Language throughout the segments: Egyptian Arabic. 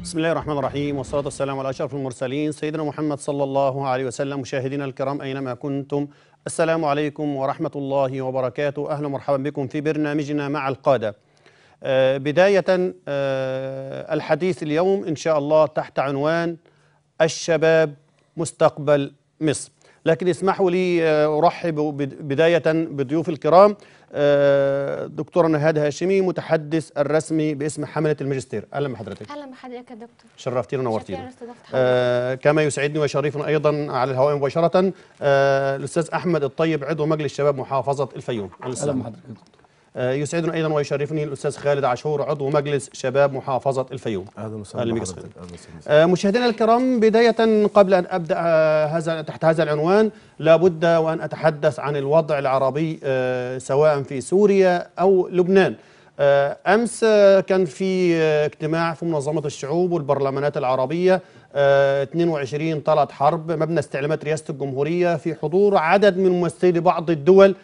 بسم الله الرحمن الرحيم والصلاة والسلام على أشرف المرسلين سيدنا محمد صلى الله عليه وسلم مشاهدينا الكرام أينما كنتم السلام عليكم ورحمة الله وبركاته أهلا ومرحبا بكم في برنامجنا مع القادة آه، بداية آه، الحديث اليوم إن شاء الله تحت عنوان الشباب مستقبل مصر لكن اسمحوا لي آه، أرحب بد- بداية بضيوف الكرام آه، دكتورة نهاد هاشمي متحدث الرسمي باسم حملة الماجستير أهلا بحضرتك اهلا بحضرتك يا دكتور شرفتينا ونورتينا شكراً لاستضافة حضرتك. آه كما يسعدني ويشرفنا ايضا على الهواء مباشره آه الاستاذ احمد الطيب عضو مجلس شباب محافظه الفيوم اهلا بحضرتك يا دكتور. آه يسعدنا ايضا ويشرفني الاستاذ خالد عاشور عضو مجلس شباب محافظه الفيوم اهلا أهلا وسهلا بك بحضرتك سيدي. اهلا وسهلا آه مشاهدينا الكرام بدايه قبل ان ابدا آه هذا تحت هذا العنوان لابد وان اتحدث عن الوضع العربي آه سواء في سوريا او لبنان آه امس آه كان في آه اجتماع في منظمه الشعوب والبرلمانات العربيه آه 22 طلعت حرب مبنى استعلامات رئاسه الجمهوريه في حضور عدد من ممثلي بعض الدول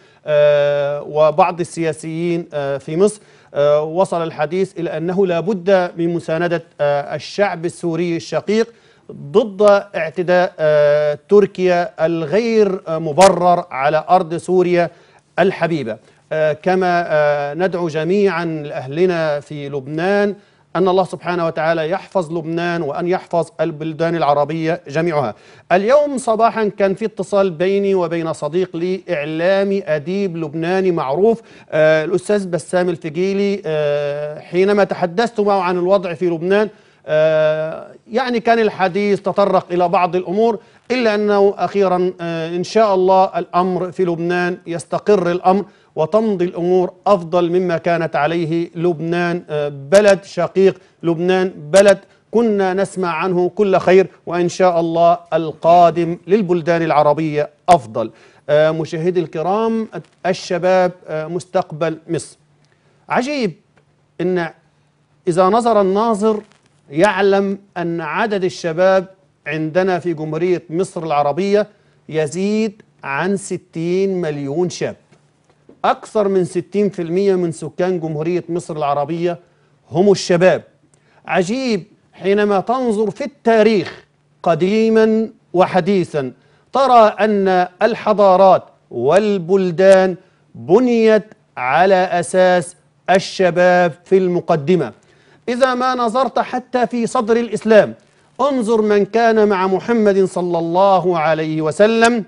آه وبعض السياسيين آه في مصر آه وصل الحديث الى انه لا بد من مسانده آه الشعب السوري الشقيق ضد اعتداء آه تركيا الغير آه مبرر على ارض سوريا الحبيبه آه كما آه ندعو جميعا لاهلنا في لبنان ان الله سبحانه وتعالى يحفظ لبنان وان يحفظ البلدان العربيه جميعها. اليوم صباحا كان في اتصال بيني وبين صديق لي اعلامي اديب لبناني معروف آه الاستاذ بسام الفقيلي آه حينما تحدثت معه عن الوضع في لبنان آه، يعني كان الحديث تطرق إلى بعض الأمور إلا أنه أخيرا آه، إن شاء الله الأمر في لبنان يستقر الأمر وتمضي الأمور أفضل مما كانت عليه لبنان آه، بلد شقيق لبنان بلد كنا نسمع عنه كل خير وإن شاء الله القادم للبلدان العربية أفضل آه، مشاهدي الكرام الشباب آه، مستقبل مصر عجيب ان اذا نظر الناظر يعلم ان عدد الشباب عندنا في جمهوريه مصر العربيه يزيد عن 60 مليون شاب اكثر من 60% من سكان جمهوريه مصر العربيه هم الشباب عجيب حينما تنظر في التاريخ قديما وحديثا ترى ان الحضارات والبلدان بنيت على اساس الشباب في المقدمه اذا ما نظرت حتى في صدر الاسلام انظر من كان مع محمد صلى الله عليه وسلم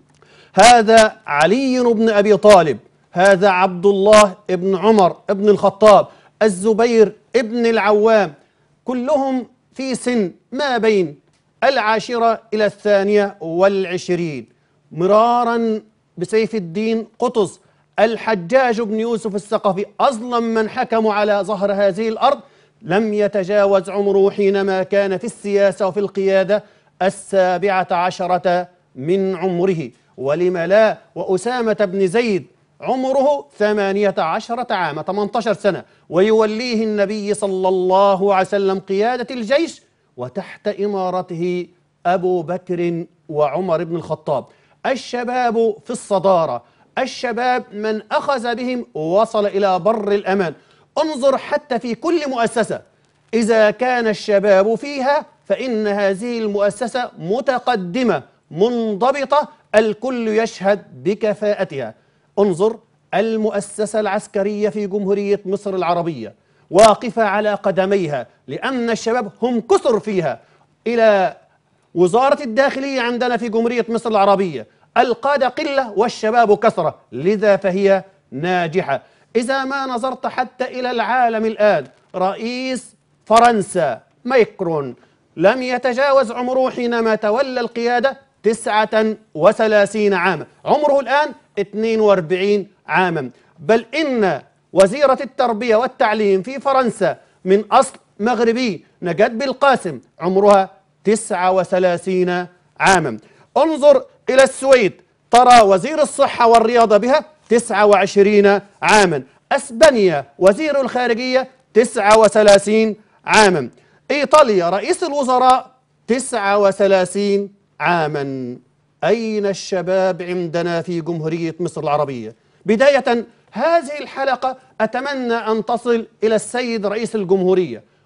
هذا علي بن ابي طالب هذا عبد الله بن عمر بن الخطاب الزبير بن العوام كلهم في سن ما بين العاشرة إلى الثانية والعشرين مرارا بسيف الدين قطز الحجاج بن يوسف الثقفي أظلم من حكموا على ظهر هذه الأرض لم يتجاوز عمره حينما كان في السياسة وفي القيادة السابعة عشرة من عمره ولم لا وأسامة بن زيد عمره ثمانية عشرة عام 18 سنة ويوليه النبي صلى الله عليه وسلم قيادة الجيش وتحت إمارته أبو بكر وعمر بن الخطاب الشباب في الصدارة الشباب من أخذ بهم وصل إلى بر الأمان انظر حتى في كل مؤسسة إذا كان الشباب فيها فإن هذه المؤسسة متقدمة منضبطة الكل يشهد بكفاءتها انظر المؤسسة العسكرية في جمهورية مصر العربية واقفة على قدميها لأن الشباب هم كثر فيها إلى وزارة الداخلية عندنا في جمهورية مصر العربية القادة قلة والشباب كثرة لذا فهي ناجحة إذا ما نظرت حتى إلى العالم الآن رئيس فرنسا مايكرون لم يتجاوز عمره حينما تولى القيادة تسعة وثلاثين عاما عمره الآن 42 عاما بل إن وزيرة التربية والتعليم في فرنسا من أصل مغربي نجاة بالقاسم عمرها 39 عاما انظر إلى السويد ترى وزير الصحة والرياضة بها 29 عاما أسبانيا وزير الخارجية 39 عاما إيطاليا رئيس الوزراء 39 عاما أين الشباب عندنا في جمهورية مصر العربية بداية هذه الحلقة أتمنى أن تصل إلى السيد رئيس الجمهورية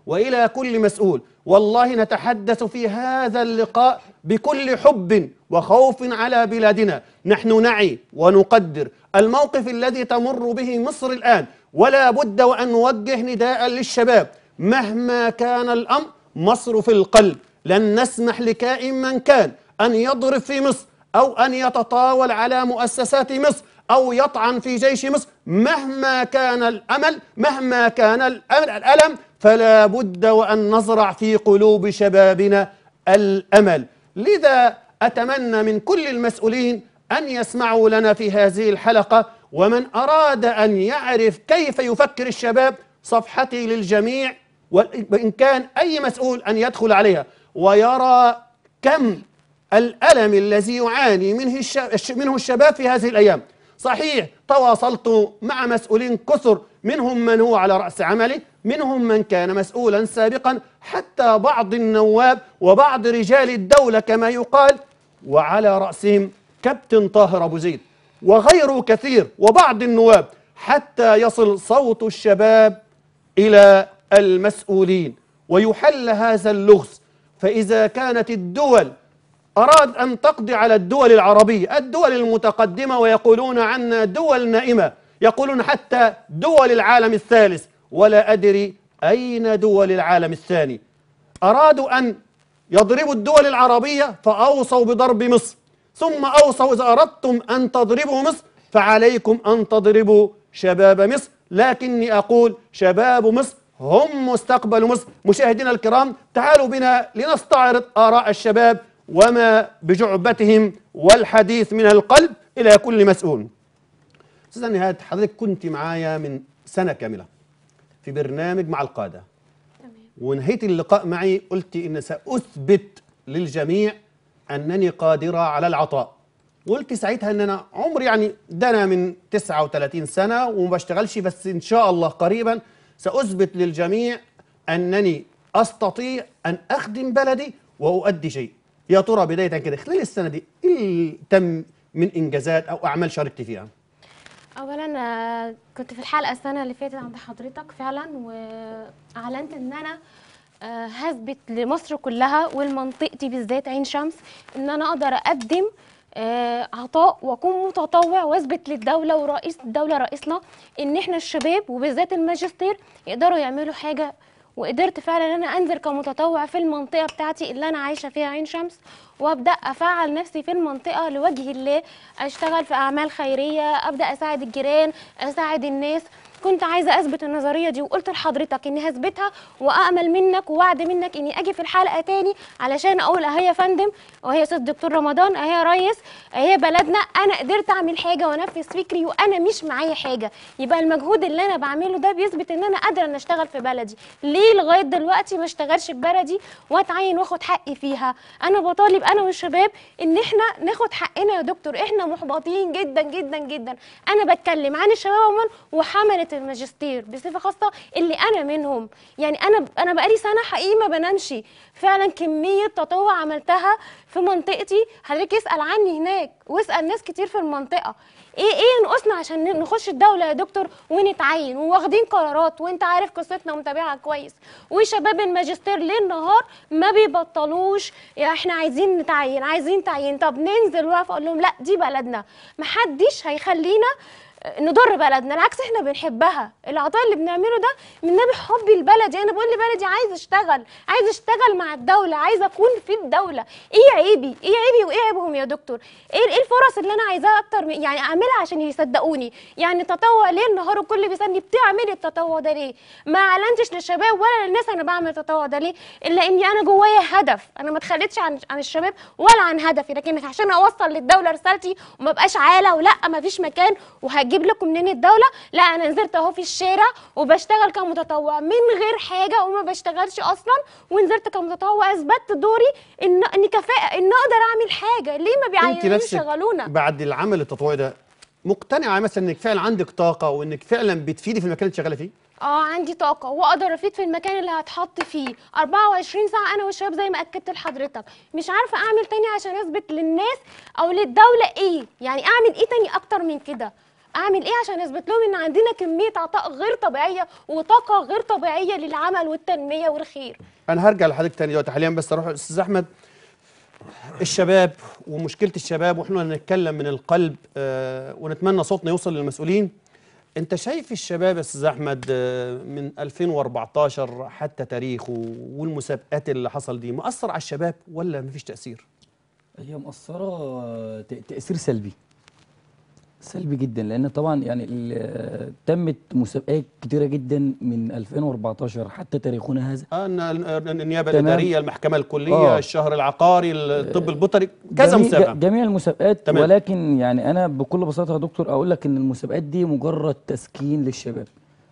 والى كل مسؤول والله نتحدث في هذا اللقاء بكل حب وخوف على بلادنا نحن نعي ونقدر الموقف الذي تمر به مصر الان ولا بد وان نوجه نداء للشباب مهما كان الامر مصر في القلب لن نسمح لكائن من كان ان يضرب في مصر او ان يتطاول على مؤسسات مصر أو يطعن في جيش مصر مهما كان الأمل مهما كان الألم فلا بد وأن نزرع في قلوب شبابنا الأمل لذا أتمنى من كل المسؤولين أن يسمعوا لنا في هذه الحلقة ومن أراد أن يعرف كيف يفكر الشباب صفحتي للجميع وإن كان أي مسؤول أن يدخل عليها ويرى كم الألم الذي يعاني منه منه الشباب في هذه الأيام صحيح تواصلت مع مسؤولين كثر منهم من هو على رأس عمله منهم من كان مسؤولا سابقا حتى بعض النواب وبعض رجال الدولة كما يقال وعلى رأسهم كابتن طاهر أبو زيد وغيره كثير وبعض النواب حتى يصل صوت الشباب إلى المسؤولين ويحل هذا اللغز فإذا كانت الدول أراد أن تقضي على الدول العربية الدول المتقدمة ويقولون عنا دول نائمة يقولون حتى دول العالم الثالث ولا أدري أين دول العالم الثاني أرادوا أن يضربوا الدول العربية فأوصوا بضرب مصر ثم أوصوا إذا أردتم أن تضربوا مصر فعليكم أن تضربوا شباب مصر لكني أقول شباب مصر هم مستقبل مصر مشاهدينا الكرام تعالوا بنا لنستعرض آراء الشباب وما بجعبتهم والحديث من القلب إلى كل مسؤول أستاذ نهاد حضرتك كنت معايا من سنة كاملة في برنامج مع القادة ونهيت اللقاء معي قلت إن سأثبت للجميع أنني قادرة على العطاء قلت ساعتها ان انا عمري يعني دنا من 39 سنه وما بشتغلش بس ان شاء الله قريبا ساثبت للجميع انني استطيع ان اخدم بلدي واؤدي شيء يا ترى بداية كده خلال السنة دي إيه تم من إنجازات أو أعمال شاركت فيها؟ اولا آه، كنت في الحلقه السنه اللي فاتت عند حضرتك فعلا واعلنت ان انا آه، هثبت لمصر كلها ولمنطقتي بالذات عين شمس ان انا اقدر اقدم آه، عطاء واكون متطوع واثبت للدوله ورئيس الدوله رئيسنا ان احنا الشباب وبالذات الماجستير يقدروا يعملوا حاجه وقدرت فعلا ان انا انزل كمتطوع في المنطقه بتاعتي اللي انا عايشه فيها عين شمس وابدا افعل نفسي في المنطقه لوجه الله اشتغل في اعمال خيريه ابدا اساعد الجيران اساعد الناس كنت عايزه اثبت النظريه دي وقلت لحضرتك اني هثبتها وامل منك ووعد منك اني اجي في الحلقه تاني علشان اقول اهي يا فندم وهي استاذ دكتور رمضان اهي يا ريس اهي بلدنا انا قدرت اعمل حاجه وانفذ فكري وانا مش معايا حاجه يبقى المجهود اللي انا بعمله ده بيثبت ان انا قادره ان اشتغل في بلدي ليه لغايه دلوقتي ما اشتغلش في بلدي واتعين واخد حقي فيها انا بطالب انا والشباب ان احنا ناخد حقنا يا دكتور احنا محبطين جدا جدا جدا انا بتكلم عن الشباب عموما وحمله الماجستير بصفه خاصه اللي انا منهم يعني انا انا بقالي سنه حقيقي ما بنامش فعلا كميه تطوع عملتها في منطقتي حضرتك اسال عني هناك واسال ناس كتير في المنطقه ايه ايه نقصنا عشان نخش الدوله يا دكتور ونتعين وواخدين قرارات وانت عارف قصتنا ومتابعها كويس وشباب الماجستير ليل نهار ما بيبطلوش يا احنا عايزين نتعين عايزين تعيين طب ننزل واقف اقول لهم لا دي بلدنا محدش هيخلينا نضر بلدنا العكس احنا بنحبها العطاء اللي بنعمله ده من نبي حبي لبلدي انا بقول لبلدي عايز اشتغل عايز اشتغل مع الدوله عايز اكون في الدوله ايه عيبي ايه عيبي وايه عيبهم يا دكتور ايه ايه الفرص اللي انا عايزاها اكتر من يعني اعملها عشان يصدقوني يعني تطوع ليل نهار الكل بيسالني بتعملي التطوع ده ليه ما اعلنتش للشباب ولا للناس انا بعمل التطوع ده ليه الا اني انا جوايا هدف انا ما اتخليتش عن عن الشباب ولا عن هدفي لكن عشان اوصل للدوله رسالتي وما بقاش عاله ولا ما فيش مكان وهجي اجيب لكم منين الدوله لا انا نزلت اهو في الشارع وبشتغل كمتطوع من غير حاجه وما بشتغلش اصلا ونزلت كمتطوع اثبتت دوري ان اني كفاءه ان اقدر اعمل حاجه ليه ما بيعينونيش يشغلونا بعد العمل التطوعي ده مقتنعه مثلا انك فعلا عندك طاقه وانك فعلا بتفيدي في المكان اللي شغاله فيه اه عندي طاقة واقدر افيد في المكان اللي هتحط فيه 24 ساعة انا والشباب زي ما اكدت لحضرتك مش عارفة اعمل تاني عشان اثبت للناس او للدولة ايه يعني اعمل ايه تاني اكتر من كده اعمل ايه عشان اثبت لهم ان عندنا كميه عطاء غير طبيعيه وطاقه غير طبيعيه للعمل والتنميه والخير انا هرجع لحضرتك تاني دلوقتي حاليا بس اروح استاذ احمد الشباب ومشكله الشباب واحنا نتكلم من القلب آه ونتمنى صوتنا يوصل للمسؤولين انت شايف الشباب يا استاذ احمد آه من 2014 حتى تاريخه والمسابقات اللي حصل دي مأثر على الشباب ولا مفيش تأثير؟ هي مؤثرة ت- تأثير سلبي سلبي جدا لأن طبعا يعني ال- تمت مسابقات كتيرة جدا من 2014 حتى تاريخنا هذا آه الن- الن- النيابه تمام. الاداريه المحكمه الكليه آه. الشهر العقاري الطب البيطري كذا جميع- مسابقه جميع المسابقات تمام. ولكن يعني أنا بكل بساطة يا دكتور أقول لك إن المسابقات دي مجرد تسكين للشباب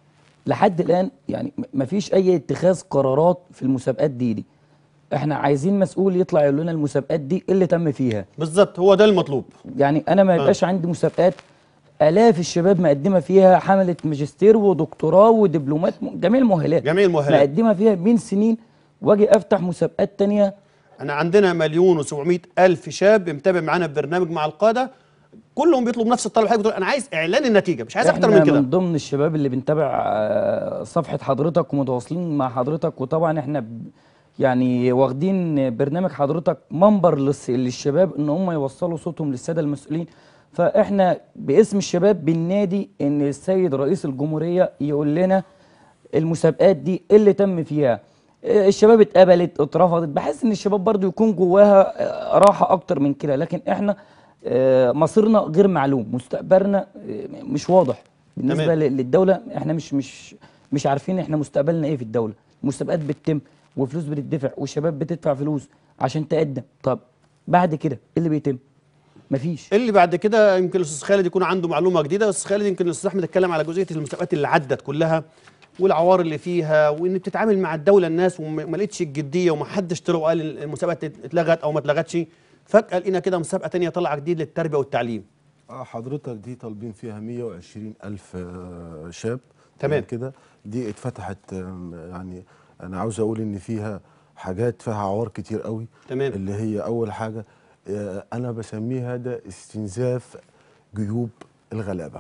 لحد الآن يعني م- مفيش أي اتخاذ قرارات في المسابقات دي دي احنا عايزين مسؤول يطلع يقول لنا المسابقات دي إيه اللي تم فيها بالظبط هو ده المطلوب يعني انا ما يبقاش عندي مسابقات الاف الشباب مقدمه فيها حمله ماجستير ودكتوراه ودبلومات م- جميع المؤهلات جميع المؤهلات. مقدمه فيها من سنين واجي افتح مسابقات تانية انا عندنا مليون و700 الف شاب متابع معانا في برنامج مع القاده كلهم بيطلبوا نفس الطلب حضرتك بتقول انا عايز اعلان النتيجه مش عايز اكتر احنا من كده من ضمن الشباب اللي بنتابع آه، صفحه حضرتك ومتواصلين مع حضرتك وطبعا احنا ب- يعني واخدين برنامج حضرتك منبر للس- للشباب ان هم يوصلوا صوتهم للساده المسؤولين فاحنا باسم الشباب بننادي ان السيد رئيس الجمهوريه يقول لنا المسابقات دي إيه اللي تم فيها آه، الشباب اتقبلت اترفضت بحس ان الشباب برضو يكون جواها آه، راحه اكتر من كده لكن احنا آه، مصيرنا غير معلوم مستقبلنا آه، مش واضح بالنسبه تمام. ل- للدوله احنا مش مش مش عارفين احنا مستقبلنا ايه في الدوله مسابقات بتتم وفلوس بتدفع والشباب بتدفع فلوس عشان تقدم طب بعد كده ايه اللي بيتم مفيش اللي بعد كده يمكن الاستاذ خالد يكون عنده معلومه جديده الاستاذ خالد يمكن الاستاذ احمد اتكلم على جزئيه المسابقات اللي عدت كلها والعوار اللي فيها وان بتتعامل مع الدوله الناس وما ما لقيتش الجديه وما حدش طلع وقال المسابقه اتلغت او ما اتلغتش فجاه لقينا كده مسابقه تانية طالعه جديد للتربيه والتعليم آه، حضرتك دي طالبين فيها 120 ألف آه، شاب تمام. كده دي اتفتحت آم، يعني أنا عاوز أقول إن فيها حاجات فيها عوار كتير قوي تمام. اللي هي أول حاجة آه، أنا بسميها ده استنزاف جيوب الغلابة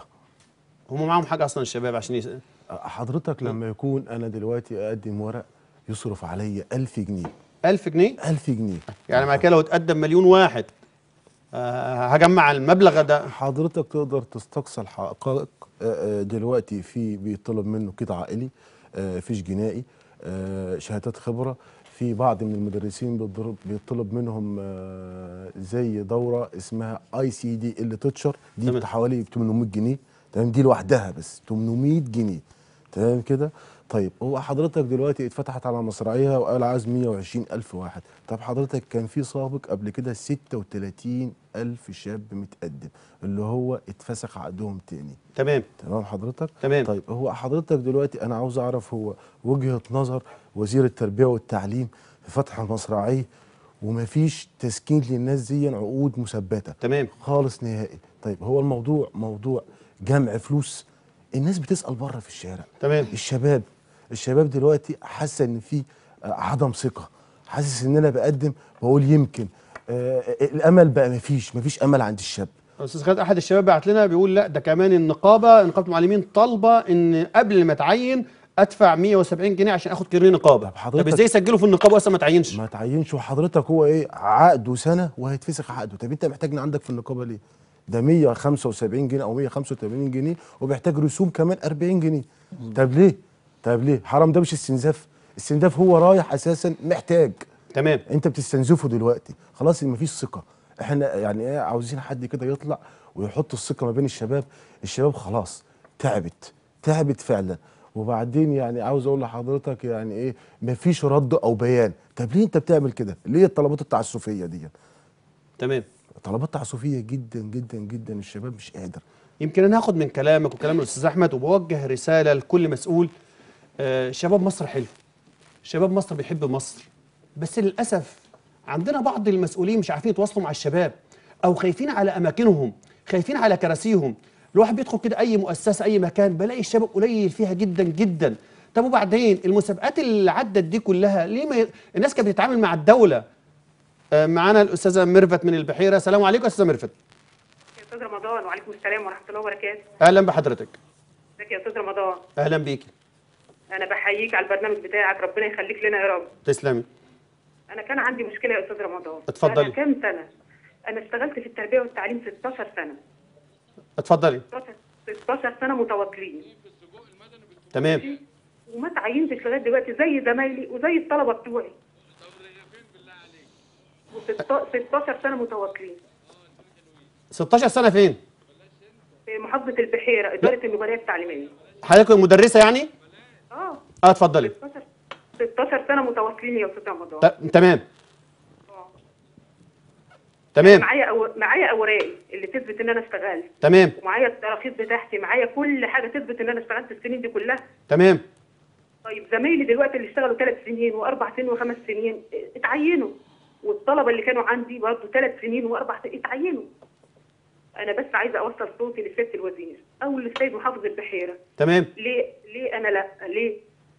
هم معاهم حاجه اصلا الشباب عشان يس... آه، حضرتك لما يكون أنا دلوقتي أقدم ورق يصرف عليا 1000 جنيه 1000 جنيه 1000 جنيه يعني مع كده لو اتقدم مليون واحد آه هجمع المبلغ ده حضرتك تقدر تستقصى الحقائق آه، آه، دلوقتي في بيطلب منه كده عائلي آه، فيش جنائي آه، شهادات خبره في بعض من المدرسين بيضرب- بيطلب منهم آه، زي دوره اسمها اي سي دي اللي تتشر دي تمام. بتاع حوالي 800 جنيه تمام دي لوحدها بس 800 جنيه تمام كده طيب هو حضرتك دلوقتي اتفتحت على مصراعيها وقال عايز 120 ألف واحد طب حضرتك كان في سابق قبل كده 36 ألف شاب متقدم اللي هو اتفسخ عقدهم تاني تمام تمام حضرتك تمام. طيب هو حضرتك دلوقتي انا عاوز اعرف هو وجهة نظر وزير التربية والتعليم في فتح المصراعية ومفيش تسكين للناس دي عقود مثبتة تمام خالص نهائي طيب هو الموضوع موضوع جمع فلوس الناس بتسأل بره في الشارع تمام. الشباب الشباب دلوقتي حاسه ان في آه، عدم ثقه حاسس ان انا بقدم بقول يمكن آه الامل بقى مفيش مفيش امل عند الشاب استاذ خالد احد الشباب بعت لنا بيقول لا ده كمان النقابه نقابه المعلمين طالبه ان قبل ما اتعين ادفع 170 جنيه عشان اخد كارنيه نقابه طب حضرتك- طب ازاي يسجلوا في النقابه اصلا ما تعينش ما تعينش وحضرتك هو ايه عقده سنه وهيتفسخ عقده طب انت محتاجني عندك في النقابه ليه ده 175 جنيه او 185 جنيه وبيحتاج رسوم كمان 40 جنيه طب ليه طب ليه حرام ده مش استنزاف استنزاف هو رايح اساسا محتاج تمام انت بتستنزفه دلوقتي خلاص مفيش ثقه احنا يعني ايه عاوزين حد كده يطلع ويحط الثقه ما بين الشباب الشباب خلاص تعبت تعبت فعلا وبعدين يعني عاوز اقول لحضرتك يعني ايه مفيش رد او بيان طب ليه انت بتعمل كده ليه الطلبات التعسفيه دي تمام طلبات تعسفيه جدا جدا جدا الشباب مش قادر يمكن انا هاخد من كلامك وكلام الاستاذ احمد وبوجه رساله لكل مسؤول آه شباب مصر حلو شباب مصر بيحب مصر بس للاسف عندنا بعض المسؤولين مش عارفين يتواصلوا مع الشباب او خايفين على اماكنهم خايفين على كراسيهم الواحد بيدخل كده اي مؤسسه اي مكان بلاقي الشباب قليل فيها جدا جدا طب وبعدين المسابقات اللي عدت دي كلها ليه ما ي... الناس كانت بتتعامل مع الدوله آه معانا الاستاذه ميرفت من البحيره السلام عليكم يا استاذه ميرفت استاذ رمضان وعليكم السلام ورحمه الله وبركاته اهلا بحضرتك ازيك يا استاذ رمضان اهلا بيكي انا بحييك على البرنامج بتاعك ربنا يخليك لنا يا رب تسلمي انا كان عندي مشكله يا استاذ رمضان اتفضلي. أنا كام سنه انا اشتغلت في التربيه والتعليم 16 سنه اتفضلي 16 16 سنه متواصلين تمام وما تعينتش لغايه دلوقتي زي زمايلي وزي الطلبه بتوعي وست- 16 سنه متواصلين 16 سنه فين في محافظه البحيره اداره المباريات التعليميه حضرتك مدرسه يعني اه اه اتفضلي 16 16 سنه متواصلين يا استاذ رمضان ت- تمام آه. تمام معايا أو... معايا اوراقي اللي تثبت ان انا اشتغلت تمام ومعايا التراخيص بتاعتي معايا كل حاجه تثبت ان انا اشتغلت السنين دي كلها تمام طيب زمايلي دلوقتي اللي اشتغلوا ثلاث سنين واربع سنين وخمس سنين اه، اتعينوا والطلبه اللي كانوا عندي برضه ثلاث سنين واربع سنين اتعينوا انا بس عايزه اوصل صوتي لسياده الوزير او للسيد محافظ البحيره تمام ليه ليه انا لا ليه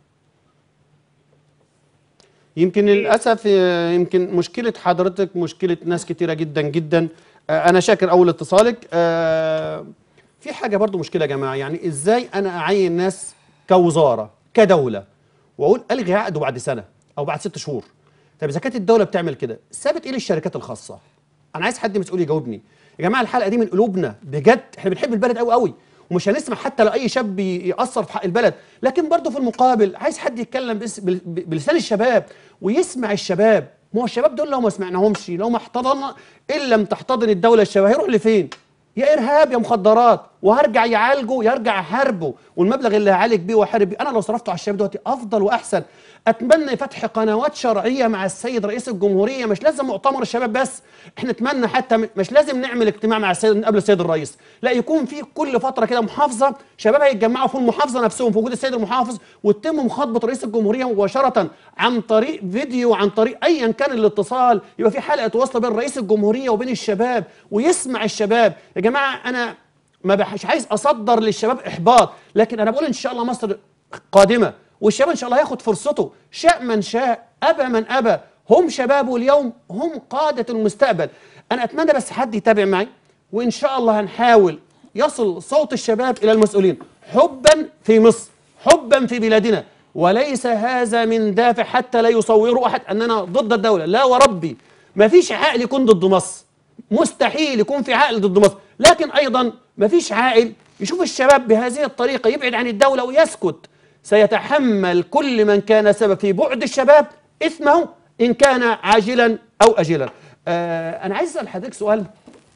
يمكن للاسف آه، يمكن مشكله حضرتك مشكله ناس كتيره جدا جدا آه، انا شاكر اول اتصالك آه، في حاجه برضو مشكله يا جماعه يعني ازاي انا اعين ناس كوزاره كدوله واقول الغي عقده بعد سنه او بعد ست شهور طب اذا كانت الدوله بتعمل كده سابت ايه للشركات الخاصه انا عايز حد مسؤول يجاوبني يا جماعه الحلقه دي من قلوبنا بجد احنا بنحب البلد قوي قوي ومش هنسمح حتى لو اي شاب ي- ياثر في حق البلد لكن برضه في المقابل عايز حد يتكلم بس بال- ب- بلسان الشباب ويسمع الشباب ما هو الشباب دول لو ما سمعناهمش لو ما احتضن ان لم تحتضن الدوله الشباب هيروح لفين يا ارهاب يا مخدرات وهرجع يعالجه يرجع احاربه والمبلغ اللي هعالج بيه واحارب بيه انا لو صرفته على الشباب دلوقتي افضل واحسن اتمنى فتح قنوات شرعيه مع السيد رئيس الجمهوريه مش لازم مؤتمر الشباب بس احنا نتمنى حتى م- مش لازم نعمل اجتماع مع السيد قبل السيد الرئيس لا يكون في كل فتره كده محافظه شباب هيتجمعوا في المحافظه نفسهم في وجود السيد المحافظ وتتم مخاطبه رئيس الجمهوريه مباشره عن طريق فيديو عن طريق ايا كان الاتصال يبقى في حلقه تواصل بين رئيس الجمهوريه وبين الشباب ويسمع الشباب يا جماعه انا ما بحش عايز اصدر للشباب احباط لكن انا بقول ان شاء الله مصر قادمه والشباب ان شاء الله هياخد فرصته شاء من شاء ابى من ابى هم شباب اليوم هم قاده المستقبل انا اتمنى بس حد يتابع معي وان شاء الله هنحاول يصل صوت الشباب الى المسؤولين حبا في مصر حبا في بلادنا وليس هذا من دافع حتى لا يصوروا احد اننا ضد الدوله لا وربي ما فيش عقل يكون ضد مصر مستحيل يكون في عقل ضد مصر لكن ايضا ما فيش عاقل يشوف الشباب بهذه الطريقه يبعد عن الدوله ويسكت سيتحمل كل من كان سبب في بعد الشباب اثمه ان كان عاجلا او اجلا آه انا عايز اسال حضرتك سؤال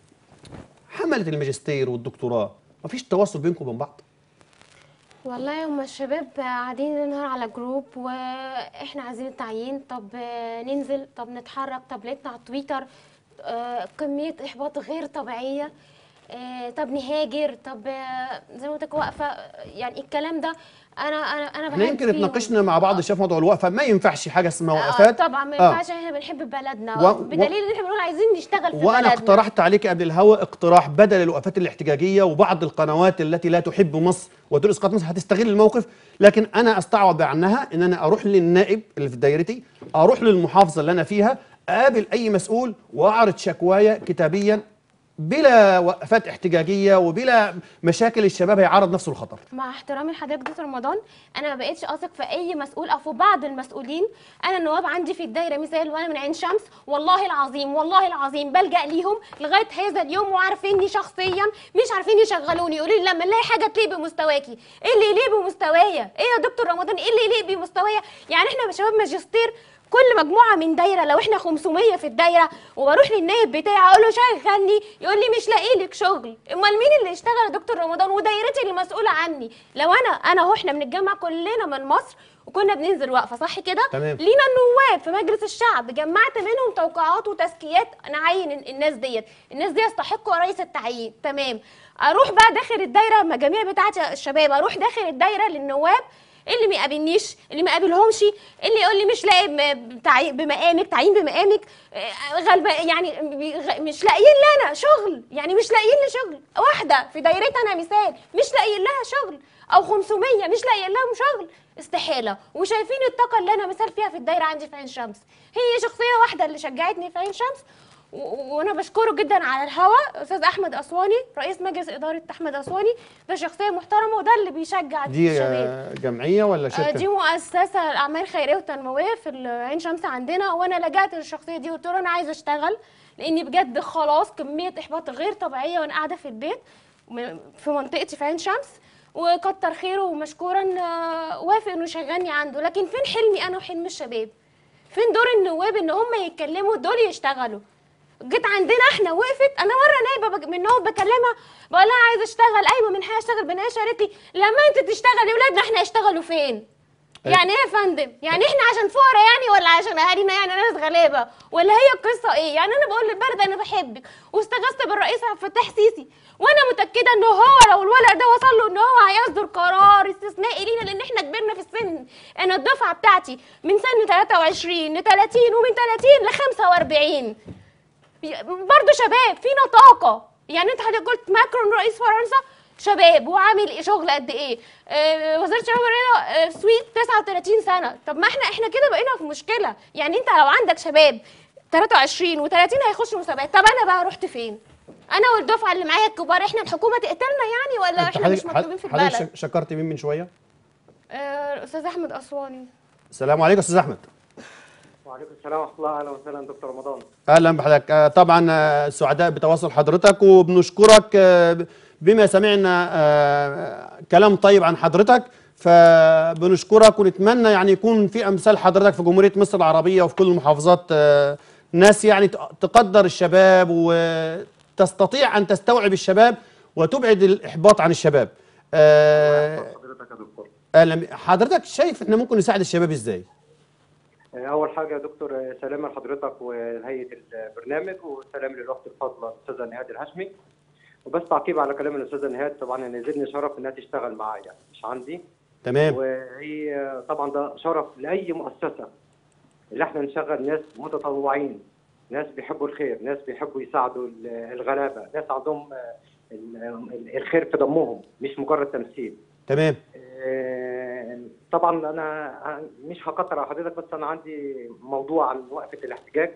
حمله الماجستير والدكتوراه ما فيش تواصل بينكم وبين بعض والله هما الشباب قاعدين ليل نهار على جروب واحنا عايزين التعيين طب آه، ننزل طب نتحرك طب نطلع على تويتر آه، كمية إحباط غير طبيعية آه، طب نهاجر طب آه، زي ما قلت لك واقفة يعني الكلام ده أنا أنا أنا احنا بهاجم يمكن فيهم. اتناقشنا مع بعض الشباب في موضوع الوقفه ما ينفعش حاجه اسمها آه، وقفات طبعا ما آه. ينفعش احنا بنحب بلدنا و- و- بدليل ان احنا بنقول عايزين نشتغل في وانا بلدنا اقترحت عليك قبل الهوا اقتراح بدل الوقفات الاحتجاجيه وبعض القنوات التي لا تحب مصر وتريد اسقاط مصر هتستغل الموقف لكن انا استعوض عنها ان انا اروح للنائب اللي في دايرتي اروح للمحافظه اللي انا فيها اقابل اي مسؤول واعرض شكوايا كتابيا بلا وقفات احتجاجيه وبلا مشاكل الشباب هيعرض نفسه للخطر مع احترامي لحضرتك دكتور رمضان انا ما بقتش اثق في اي مسؤول او في بعض المسؤولين انا النواب عندي في الدايره مثال وانا من عين شمس والله العظيم والله العظيم بلجا ليهم لغايه هذا اليوم وعارفيني شخصيا مش عارفين يشغلوني يقولوا لي لما نلاقي حاجه تليق بمستواكي ايه اللي يليق بمستوايا ايه يا دكتور رمضان ايه اللي يليق بمستوايا يعني احنا شباب ماجستير كل مجموعه من دايره لو احنا 500 في الدايره وبروح للنائب بتاعي اقول له شغلني يقول لي مش لاقي لك شغل امال مين اللي يشتغل يا دكتور رمضان ودايرتي اللي مسؤوله عني لو انا انا اهو احنا بنتجمع كلنا من مصر وكنا بننزل وقفه صح كده تمام. لينا النواب في مجلس الشعب جمعت منهم توقيعات وتزكيات نعين الناس ديت الناس دي يستحقوا رئيس التعيين تمام اروح بقى داخل الدايره المجاميع بتاعت الشباب اروح داخل الدايره للنواب اللي ما يقابلنيش اللي ما يقابلهمش اللي يقول لي مش لاقي م- تعيين بمقامك تعيين بمقامك آه، غلبة يعني بي- غ- مش لاقيين لي انا شغل يعني مش لاقيين لي شغل واحده في دايرتي انا مثال مش لاقيين لها شغل او 500 مش لاقيين لهم شغل استحاله وشايفين الطاقه اللي انا مثال فيها في الدايره عندي في عين شمس هي شخصيه واحده اللي شجعتني في عين شمس و- وانا بشكره جدا على الهوا استاذ احمد اسواني رئيس مجلس اداره احمد اسواني ده شخصيه محترمه وده اللي بيشجع دي الشباب آه، جمعيه ولا آه، شركه؟ دي مؤسسه اعمال خيريه وتنمويه في ال- عين شمس عندنا وانا لجأت للشخصيه دي قلت له انا عايزه اشتغل لاني بجد خلاص كميه احباط غير طبيعيه وانا قاعده في البيت م- في منطقتي في عين شمس وكتر خيره ومشكورا آه، وافق انه يشغلني عنده لكن فين حلمي انا وحلم الشباب فين دور النواب ان هم يتكلموا دول يشتغلوا جيت عندنا احنا وقفت انا مره نايبه بج- منهم بكلمها بقول لها عايزه اشتغل ايوه من حاجه اشتغل بنايه قالت لي لما انت تشتغلي ولادنا احنا يشتغلوا فين يعني ايه يا فندم يعني احنا عشان فقراء يعني ولا عشان اهالينا يعني ناس غلابه ولا هي القصه ايه يعني انا بقول للبلد انا بحبك واستغثت بالرئيس عبد الفتاح سيسي وانا متاكده ان هو لو الولد ده وصل له ان هو هيصدر قرار استثنائي لينا لان احنا كبرنا في السن انا الدفعه بتاعتي من سن 23 ل 30 ومن 30 ل 45 برضه شباب فينا طاقة يعني انت حضرتك قلت ماكرون رئيس فرنسا شباب وعامل إيه شغل قد ايه آه وزير الشباب والرياضة آه سويد 39 سنة طب ما احنا احنا كده بقينا في مشكلة يعني انت لو عندك شباب 23 و30 هيخشوا مسابقات طب انا بقى رحت فين انا والدفعة اللي معايا الكبار احنا الحكومة تقتلنا يعني ولا أنت احنا مش حضرتك- مطلوبين في حضرتك البلد شك- شكرت مين من شويه؟ آه استاذ احمد اسواني السلام عليكم استاذ احمد وعليكم السلام ورحمه الله اهلا وسهلا دكتور رمضان اهلا بحضرتك آه، طبعا آه، سعداء بتواصل حضرتك وبنشكرك آه، بما سمعنا آه، كلام طيب عن حضرتك فبنشكرك ونتمنى يعني يكون في امثال حضرتك في جمهوريه مصر العربيه وفي كل المحافظات آه، ناس يعني ت- تقدر الشباب وتستطيع ان تستوعب الشباب وتبعد الاحباط عن الشباب آه، حضرتك يا دكتور أهلا- حضرتك شايف احنا ممكن نساعد الشباب ازاي؟ اول حاجه يا دكتور سلام لحضرتك ولهيئه البرنامج وسلام للاخت الفاضله الاستاذه نهاد الهاشمي وبس تعقيب على كلام الاستاذه نهاد طبعا انا يزيدني شرف انها تشتغل معايا مش عندي تمام وهي طبعا ده شرف لاي مؤسسه اللي احنا نشغل ناس متطوعين ناس بيحبوا الخير ناس بيحبوا يساعدوا ال- الغلابه ناس عندهم آه، ال- ال- الخير في دمهم مش مجرد تمثيل تمام آه، طبعا انا مش هكتر على حضرتك بس انا عندي موضوع عن وقفه الاحتجاج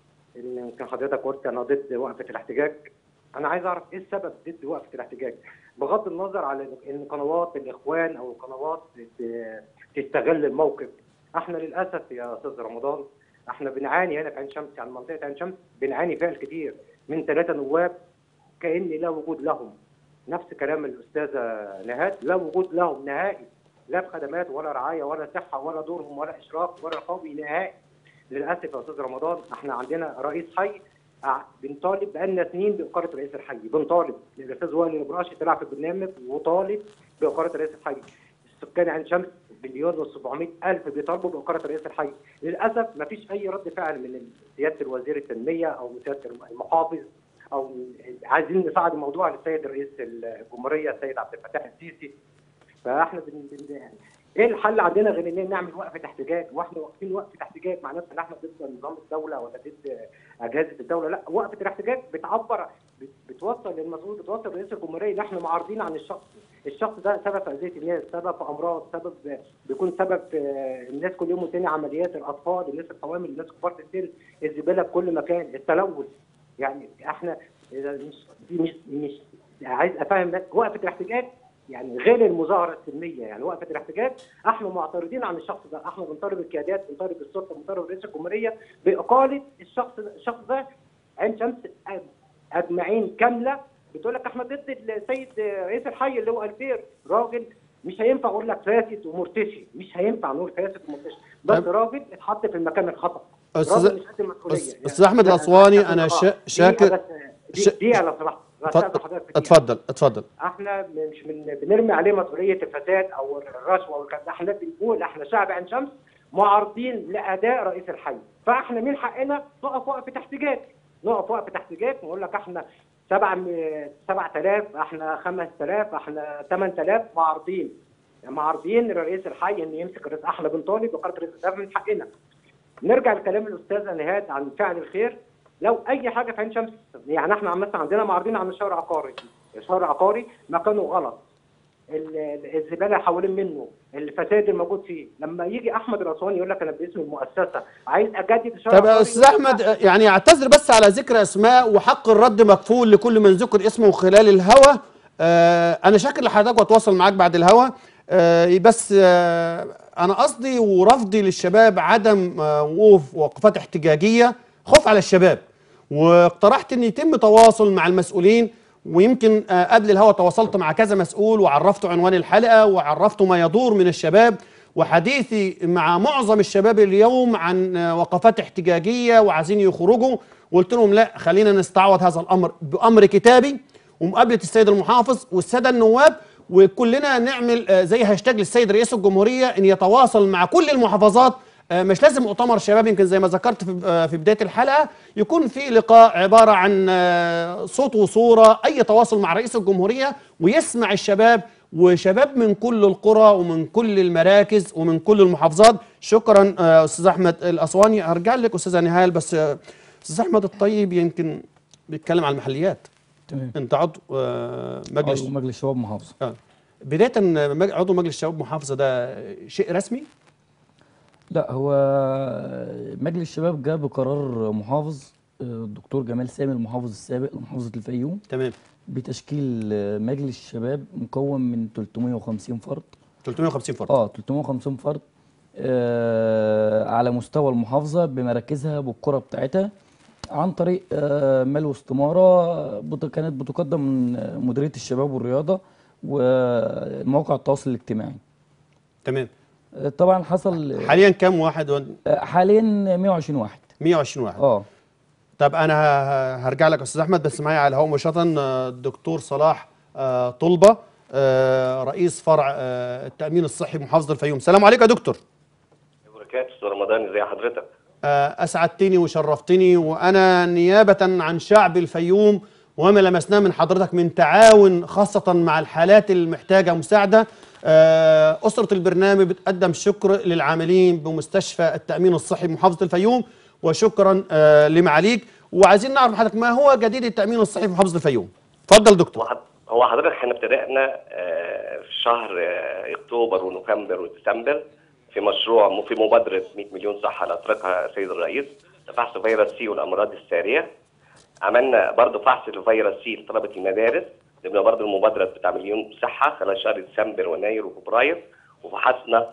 ان يمكن حضرتك قلت انا ضد وقفه الاحتجاج انا عايز اعرف ايه السبب ضد وقفه الاحتجاج بغض النظر على ان قنوات الاخوان او قنوات بت- تستغل الموقف احنا للاسف يا استاذ رمضان احنا بنعاني هنا في عين شمس يعني منطقه عين شمس بنعاني فيها الكثير من ثلاثه نواب كان لا وجود لهم نفس كلام الاستاذه نهاد لا وجود لهم نهائي لا في خدمات ولا رعايه ولا صحه ولا دورهم ولا اشراف ولا رقابي نهائي للاسف يا استاذ رمضان احنا عندنا رئيس حي ع- بنطالب بقالنا سنين باقاله رئيس الحي بنطالب الاستاذ وائل الابراشي طلع في البرنامج وطالب باقاله رئيس الحي السكان عين شمس مليون و700 الف بيطالبوا باقاله رئيس الحي للاسف ما فيش اي رد فعل من سياده الوزير التنميه او من سياده المحافظ او عايزين نصعد الموضوع للسيد رئيس الجمهوريه السيد عبد الفتاح السيسي فاحنا بن... بن... ايه الحل عندنا غير ان نعمل وقفه احتجاج واحنا واقفين وقفه احتجاج معناته ان احنا ضد نظام الدوله ولا ضد اجهزه الدوله لا وقفه الاحتجاج بتعبر بت- بتوصل للمسؤول بتوصل رئيس الجمهوريه ان احنا معارضين عن الشخص الشخص ده سبب في اذيه الناس سبب في امراض سبب بيكون سبب في الناس كل يوم والتاني عمليات الاطفال الناس الحوامل الناس كبار في السن الزباله في كل مكان التلوث يعني احنا إذا مش مش مش عايز افهم الناس وقفه الاحتجاج يعني غير المظاهره السلميه يعني وقفه الاحتجاج احنا معترضين عن الشخص ده احنا بنطالب القيادات بنطالب السلطه بنطالب رئيس الجمهوريه باقاله الشخص ده الشخص ده عين شمس أج- اجمعين كامله بتقول لك احنا ضد السيد رئيس الحي اللي هو الفير راجل مش هينفع اقول لك فاسد ومرتشي مش هينفع نقول فاسد ومرتشي بس طيب. راجل اتحط في المكان الخطا أستاذ- راجل مش قد المسؤوليه أس- أستاذ أحمد لا، الأسواني، لا، أنا آه. شا- دقيقة شاكر- بس، ش- دقيقه لو سمحت اتفضل هستأذن حضرتك في دقيقة. اتفضل اتفضل احنا مش من بنرمي عليه مسؤوليه الفساد او الرشوه والكلام ده احنا بنقول احنا شعب عين شمس معارضين لاداء رئيس الحي فاحنا من حقنا نقف وقفه احتجاج نقف وقفه احتجاج ونقول لك احنا 7 7000 احنا 5000 احنا 8000 معارضين معارضين لرئيس الحي ان يمسك الرئيس احنا بنطالب بقرار رئيس ده من حقنا نرجع لكلام الاستاذه نهاد عن فعل الخير لو اي حاجه في عين شمس يعني احنا مثلا عندنا معارضين عن الشهر العقاري الشهر العقاري مكانه غلط ال- ال- الزباله حوالين منه الفساد الموجود فيه لما يجي احمد الاسواني يقول لك انا باسم المؤسسه عايز اجدد الشارع طب يا الحري، استاذ احمد آه، يعني اعتذر بس على ذكر اسماء وحق الرد مكفول لكل من ذكر اسمه خلال الهوى آه انا شاكر لحضرتك واتواصل معاك بعد الهوى آه بس آه انا قصدي ورفضي للشباب عدم آه وقوف وقفات احتجاجيه خوف على الشباب واقترحت ان يتم تواصل مع المسؤولين ويمكن آه، قبل الهوا تواصلت مع كذا مسؤول وعرفته عنوان الحلقه وعرفته ما يدور من الشباب وحديثي مع معظم الشباب اليوم عن آه، وقفات احتجاجيه وعايزين يخرجوا وقلت لهم لا خلينا نستعوض هذا الامر بامر كتابي ومقابله السيد المحافظ والساده النواب وكلنا نعمل آه، زي هاشتاج للسيد رئيس الجمهوريه ان يتواصل مع كل المحافظات آه، مش لازم مؤتمر شباب يمكن زي ما ذكرت في آه، في بدايه الحلقه يكون في لقاء عباره عن آه، صوت وصوره اي تواصل مع رئيس الجمهوريه ويسمع الشباب وشباب من كل القرى ومن كل المراكز ومن كل المحافظات شكرا آه، استاذ احمد الاسواني هرجع لك استاذه نهال بس آه، استاذ احمد الطيب يمكن بيتكلم عن المحليات تمام انت عضو آه، مجلس عضو مجلس شباب محافظه آه. بدايه آه، مج- عضو مجلس شباب محافظه ده شيء رسمي لا هو مجلس الشباب جاء بقرار محافظ آه، الدكتور جمال سامي المحافظ السابق لمحافظه الفيوم تمام بتشكيل آه، مجلس الشباب مكون من 350 فرد 350 فرد اه 350 فرد آه على مستوى المحافظه بمراكزها بالقرى بتاعتها عن طريق آه مال واستماره بت- كانت بتقدم من آه، مديريه الشباب والرياضه ومواقع التواصل الاجتماعي تمام آه طبعا حصل حاليا كام واحد و- آه، حاليا 120 واحد 120 واحد اه طب انا ه- هرجع لك يا استاذ احمد بس معايا على الهواء مباشره آه، الدكتور صلاح آه، طلبه آه، رئيس فرع آه، التامين الصحي بمحافظه الفيوم السلام عليكم يا دكتور بركات استاذ رمضان ازي حضرتك آه، اسعدتني وشرفتني وانا نيابه عن شعب الفيوم وما لمسناه من حضرتك من تعاون خاصه مع الحالات المحتاجه مساعده آه، اسره البرنامج بتقدم شكر للعاملين بمستشفى التامين الصحي بمحافظه الفيوم وشكرا آه، لمعاليك وعايزين نعرف حضرتك ما هو جديد التامين الصحي في محافظه الفيوم اتفضل دكتور هو حض- هو حضرتك احنا ابتدأنا آه، في شهر آه، اكتوبر ونوفمبر وديسمبر في مشروع في مبادرة 100 مليون صحة اللي اطلقها السيد الرئيس لفحص فيروس سي والامراض السارية عملنا برضه فحص لفيروس سي لطلبة المدارس ضمن برضه المبادرة بتاع مليون صحة خلال شهر ديسمبر ويناير وفبراير وفحصنا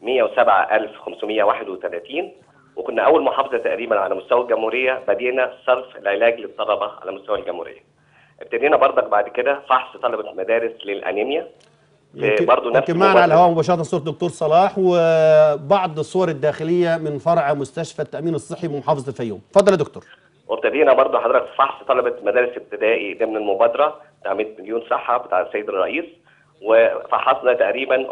107531 وكنا أول محافظة تقريبا على مستوى الجمهورية بدينا صرف العلاج للطلبة على مستوى الجمهورية. ابتدينا برضك بعد كده فحص طلبة مدارس للأنيميا في يمكن, برضه نفس يمكن معنا على المبادرة. الهواء مباشره صوره الدكتور صلاح وبعض الصور الداخليه من فرع مستشفى التامين الصحي بمحافظه الفيوم اتفضل يا دكتور وابتدينا برضه حضرتك في فحص طلبة مدارس ابتدائي ضمن المبادرة بتاع 100 مليون صحة بتاع السيد الرئيس وفحصنا تقريبا